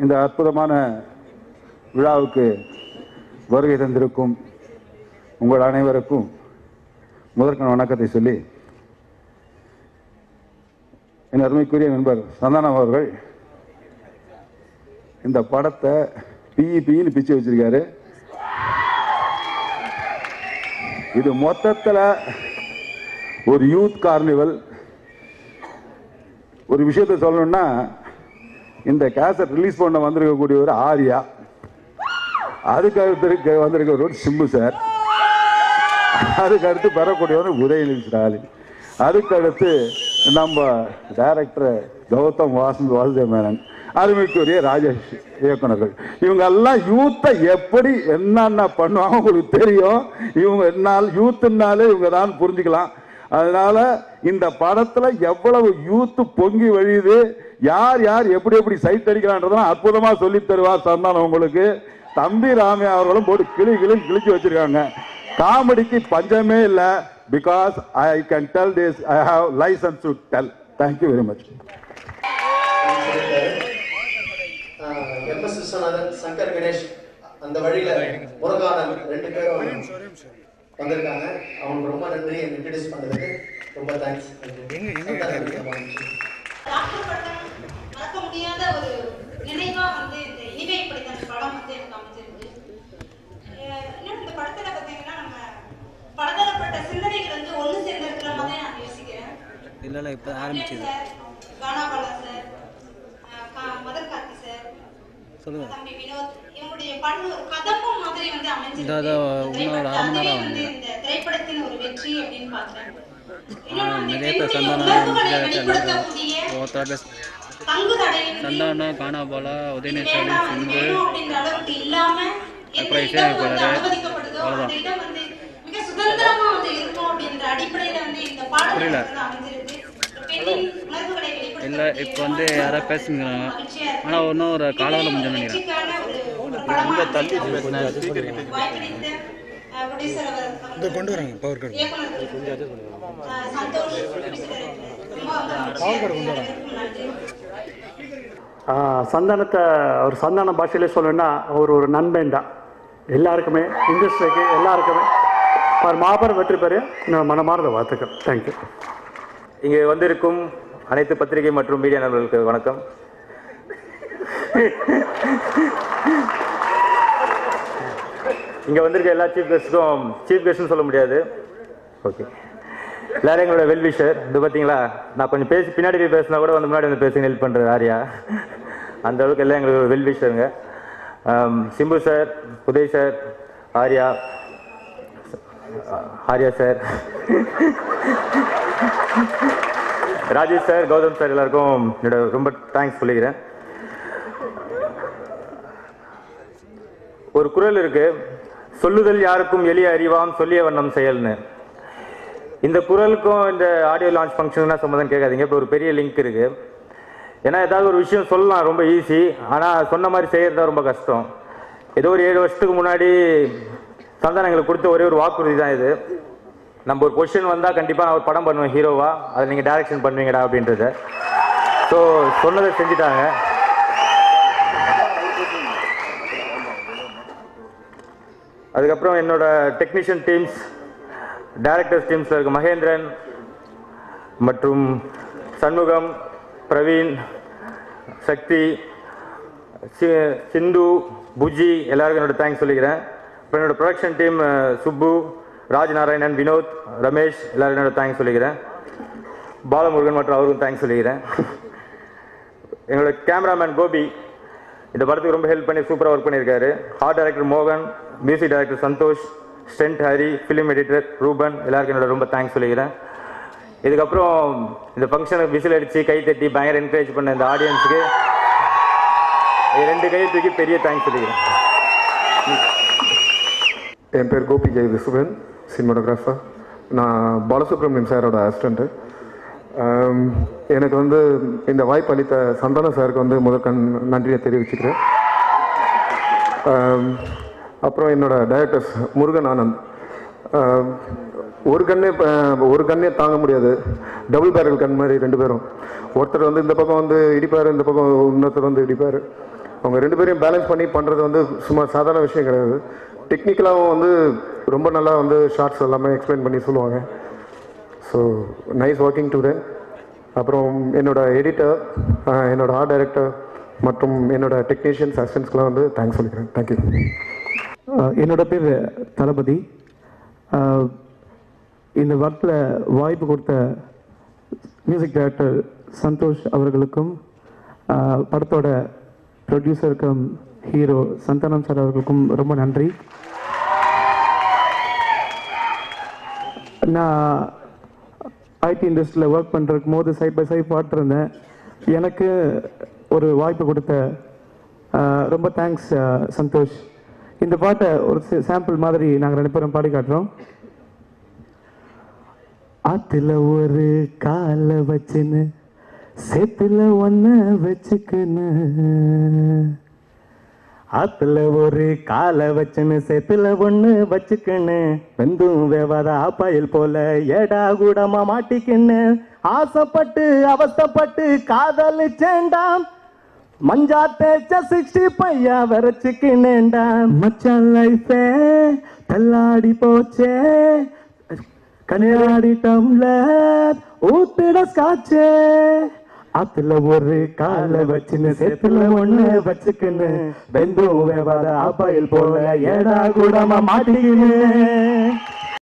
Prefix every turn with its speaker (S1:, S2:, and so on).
S1: இந்த அற்புதமான விழாவுக்கு வருகை தந்திருக்கும் உங்கள் அனைவருக்கும் முதற்கண் வணக்கத்தை சொல்லி என் அருமைக்குரிய நண்பர் சந்தானம் அவர்கள் இந்த படத்தை பிஇ பின்னு பிச்சு வச்சிருக்காரு இது மொத்தத்தில் ஒரு யூத் கார்னிவல் ஒரு விஷயத்தை சொல்லணும்னா இந்த கேசட் ரிலீஸ் பண்ண வந்திருக்கக்கூடிய ஒரு ஆரியா அதுக்கு அடுத்து இருக்க வந்திருக்க ஒரு சிம்பு சார் அதுக்கு அடுத்து பெறக்கூடியவர் உதயநிதி ஸ்டாலின் அதுக்கு அடுத்து நம்ம டைரக்டர் கௌதம் வாசந்த் வாசுதேவ மேனன் அருமைக்குரிய ராஜேஷ் இயக்குனர்கள் இவங்க எல்லாம் யூத்தை எப்படி என்னென்ன பண்ணுவாங்க உங்களுக்கு தெரியும் இவங்க என்னால் யூத்துனாலே இவங்க தான் புரிஞ்சுக்கலாம் அதனால இந்த படத்துல எவ்வளவு யூத்து பொங்கி வழியுது யார் யார் எப்படி எப்படி சைட் அடிக்கிறான்றதெல்லாம் அற்புதமா சொல்லி தருவார் சந்தானம் உங்களுக்கு தம்பி ராமையா அவர்களும் போட்டு கிளி கிளி கிழிச்சு வச்சிருக்காங்க காமெடிக்கு பஞ்சமே இல்லை because I can tell this I have license to tell thank you very much
S2: M S Viswanathan Shankar Ganesh அந்த வழியில முருகானன் ரெண்டு பேரும் வந்திருக்காங்க அவங்களுக்கு ரொம்ப நன்றி என்னை இன்ட்ரடியூஸ் பண்ணதுக்கு ரொம்ப தேங்க்ஸ்
S3: டாக்டர் பட்டம் மறக்க முடியாத ஒரு நினைவா வந்து இந்த இனிமை படித்த படம் வந்து எனக்கு அமைஞ்சிருக்கு அஹ் இன்னும் இந்த படத்துல பாத்தீங்கன்னா நம்ம பலதரப்பட்ட சிந்தனைகள் வந்து ஒண்ணு சேர்ந்து இருக்கிற மாதிரி நான் யோசிக்கிறேன்
S4: இல்லை இல்லை இப்போ ஆரம்பிச்சது
S3: சார் கானாபாலா சார் அஹ் கா- மதன் கார்த்தி சார்
S4: சொல்லுங்க
S3: தம்பி வினோத் இவங்களுடைய பண்ணு ஒரு கதம்பம் மாதிரி வந்து
S4: இதோ, இதோ, இன்னும் ஒரு அரை மணி நேரம்
S3: வந்து
S4: ஆகுங்க.
S3: இந்த திரைப்படத்தின் ஒரு வெற்றி அப்படின்னு பாக்குறேன்
S4: ஆ,
S3: இன்னொன்னு வந்து
S4: நிறைய பேர்
S3: பெண்ணுடைய
S4: சந்தானம்
S3: உணர்வுகளை
S4: எல்லாரும்
S3: வெளிப்படுத்தக்கூடிய
S4: ஒருத்தர் பேச
S3: பங்கு தடையின்றி
S4: சந்தானம் காணாபாலா உதயநிதி
S3: வேண்டாம்,
S4: ஸ்டாலின்
S3: இது
S4: சிந்து
S3: வேணும் அப்படின்ற அளவுக்கு இல்லாம எந்த
S4: அப்புறம்
S3: இடம்
S4: இசையமைப்பாளர்
S3: வந்து அனுமதிக்கப்படுதோ அந்த
S4: அவ்வளவுதான்.
S3: இடம் வந்து மிக சுதந்திரமா வந்து இருக்கும் அப்படின்ற அடிப்படையில வந்து இந்த பாடல்
S4: புரியல.
S3: வந்து அமைஞ்சிருக்கு பெண்ணின் உணர்வுகளை
S4: இல்லை இப்போ வந்து யாரோ பேசுங்கிறாங்க
S3: மகிழ்ச்சியா இருக்கு.
S4: ஆனால் இன்னும் ஒரு காலவரம் முடிஞ்சு நினைக்கிறேன்
S3: வெற்றிக்கான ஒரு- ஒரு படமா அமைஞ்சிருக்கு. வாய்ப்பளித்த, அஹ், producer அவர்
S5: கொண்டு வராங்க பவர் கார்டு
S3: இயக்குனர் அஹ், சந்தோஷ் producer ரொம்ப வந்து மகிழ்ச்சியா இருக்கு. நன்றி
S6: ஆஹ் சந்தானத்தை அவர் சந்தான பாஷையிலே சொல்லணும்னா அவர் ஒரு நண்பன் தான் எல்லாருக்குமே இண்டஸ்ட்ரிக்கு எல்லாருக்குமே அவர் மாபெரும் வெற்றி பெற நான் மனமார்ந்த வாழ்த்துக்கள் தேங்க்யூ
S7: இங்கே வந்திருக்கும் அனைத்து பத்திரிகை மற்றும் மீடியா நண்பர்களுக்கு வணக்கம் இங்கே வந்திருக்க எல்லா சீஃப் கெஸ்ட்டுக்கும் சீஃப் கெஸ்ட்னு சொல்ல முடியாது ஓகே எல்லாரும் எங்களோட வெல்விஷர் இது பார்த்தீங்களா நான் கொஞ்சம் பேசி பின்னாடி போய் பேசினா கூட வந்து முன்னாடி வந்து பேசி ஹெல்ப் பண்ணுறது ஆரியா அந்த அளவுக்கு எல்லாம் எங்களுக்கு வெல்விஷருங்க Simbu sir Uday sir Arya Arya sir Rajesh sir Gautham sir எல்லாருக்கும் என்னோட ரொம்ப தேங்க்ஸ் சொல்லிக்கிறேன் ஒரு குரல் இருக்கு சொல்லுதல் யாருக்கும் எளிய அறிவாம் சொல்லிய வண்ணம் செயல்னு இந்த குரலுக்கும் இந்த ஆடியோ லான்ச் ஃபங்க்ஷனுக்கு சம்மந்தம் கேட்காதீங்க இப்போ ஒரு பெரிய லிங்க் இருக்கு ஏன்னா ஏதாவது ஒரு விஷயம் சொல்லலாம் ரொம்ப ஈஸி ஆனால் சொன்ன மாதிரி செய்யறது தான் ரொம்ப கஷ்டம் ஏதோ ஒரு ஏழு வருஷத்துக்கு முன்னாடி சந்தானம் எங்களுக்கு கொடுத்த ஒரே ஒரு வாக்குறுதி தான் இது நம்ம ஒரு பொசிஷன் வந்தால் கண்டிப்பாக நான் ஒரு படம் பண்ணுவேன் ஹீரோவா அதை நீங்கள் டைரக்ஷன் பண்ணுவீங்கடா அப்படின்றத ஸோ சொன்னதை செஞ்சுட்டாங்க அதுக்கப்புறம் என்னோட டெக்னீஷியன் டீம்ஸ் டைரக்டர்ஸ் டீம்ஸில் இருக்க மகேந்திரன் மற்றும் சண்முகம் பிரவீன் சக்தி சி- சிந்து புஜி எல்லாருக்கும் என்னோட தேங்க்ஸ் சொல்லிக்கிறேன் அப்புறம் என்னோட ப்ரொடக்ஷன் டீம் சுப்பு ராஜ்நாராயணன் வினோத் ரமேஷ் எல்லாருக்கும் என்னோட தேங்க்ஸ் சொல்லிக்கிறேன் பாலமுருகன் மற்றும் அவருக்கும் தேங்க்ஸ் சொல்லிக்கிறேன் எங்களோட கேமராமேன் கோபி இந்த படத்துக்கு ரொம்ப ஹெல்ப் பண்ணி சூப்பராக ஒர்க் பண்ணியிருக்காரு ஆர்ட் டைரக்டர் மோகன் music director Santhosh stunt Hari film editor Ruban எல்லாருக்கும் என்னோட ரொம்ப தேங்க்ஸ் சொல்லிக்கிறேன் இதுக்கப்புறம் இந்த ஃபங்க்ஷனுக்கு விசில் அடித்து கை தட்டி பயங்கர என்கரேஜ் பண்ண இந்த ஆடியன்ஸுக்கு ரெண்டு கையை தூக்கி பெரிய தேங்க்ஸ் சொல்லிக்கிறேன்
S8: என் பேர் கோபி ஜெய் விசுவன் சினிமாட்டோகிராஃபர் நான் பாலசுப்ரமணியம் சாரோட அசிஸ்டண்ட்டு எனக்கு வந்து இந்த வாய்ப்பு அளித்த சந்தான சாருக்கு வந்து முதற்கண் நன்றியை தெரிவிச்சுக்கிறேன் ஆம், அப்புறம் என்னோட டைரக்டர்ஸ் முருகன் ஆனந்த் ஆம், ஒரு கண்ணே ப- ஒரு கண்ணே தாங்க முடியாது டபுள் பேரல் கண் மாதிரி ரெண்டு பேரும் ஒருத்தர் வந்து இந்த பக்கம் வந்து இடிப்பார் இந்த பக்கம் இன்னொருத்தர் வந்து இடிப்பார் அவங்க ரெண்டு பேரையும் பேலன்ஸ் பண்ணி பண்ணுறது வந்து சும்மா சாதாரண விஷயம் கிடையாது டெக்னிக்கலாகவும் வந்து ரொம்ப நல்லா வந்து ஷார்ட்ஸ் எல்லாமே எக்ஸ்பிளைன் பண்ணி சொல்லுவாங்க so nice working to then அப்புறம் என்னோட எடிட்டர் என்னோட ஆர்ட் டைரக்டர் மற்றும் என்னோட டெக்னீஷியன்ஸ் அசிஸ்டன்ஸ்க்குலாம் வந்து தேங்க்ஸ் சொல்லிக்கிறேன் தேங்க்யூ
S5: அஹ் என்னோட பேர் தளபதி அஹ் இந்த ஒர்க்கில் வாய்ப்பு கொடுத்த மியூசிக் டைரக்டர் சந்தோஷ் அவர்களுக்கும் அஹ் படத்தோட ப்ரொடியூசருக்கும் ஹீரோ சந்தானம் சார் அவர்களுக்கும் ரொம்ப நன்றி நான் ஐடி இண்டஸ்ட்ரியில் ஒர்க் பண்ணுறதுக்கும் போது சைட் பை சைட் பாட்டிருந்தேன் எனக்கு ஒரு வாய்ப்பு கொடுத்த அஹ், ரொம்ப தேங்க்ஸ் சந்தோஷ் இந்த பாட்டை ஒரு சாம்பிள் மாதிரி நாங்கள் ரெண்டு பேரும் பாடி காட்டுறோம் ஆத்துல ஒரு காலை வச்சுன்னு சேத்துல ஒன்ன வச்சுக்குன்னு ஆத்துல ஒரு காலை வச்சுன்னு சேத்துல ஒண்ணு வச்சுக்கின்னு வெந்தும் வேவாத ஆப்பாயில் போல ஏடா கூடமா மாட்டிக்கின்னு ஆசைப்பட்டு அவஸ்தைப்பட்டு காதலிச்சேண்டாம் மஞ்சா தேய்ச்ச சிக்ஸ்டி பையா வரைச்சுக்கினேண்டா மச்சான் லைஃபே தள்ளாடி போச்சே கண்ணாடி டம்ளர் ஊத்துட ஸ்காட்சே ஆத்துல ஒரு காலை வச்சுன்னு சேத்துல ஒண்ணு வச்சுக்கின்னு வெந்தும் வேவாத ஆப்பாயில் போல ஏடா கூடமா மாட்டிக்கின்னு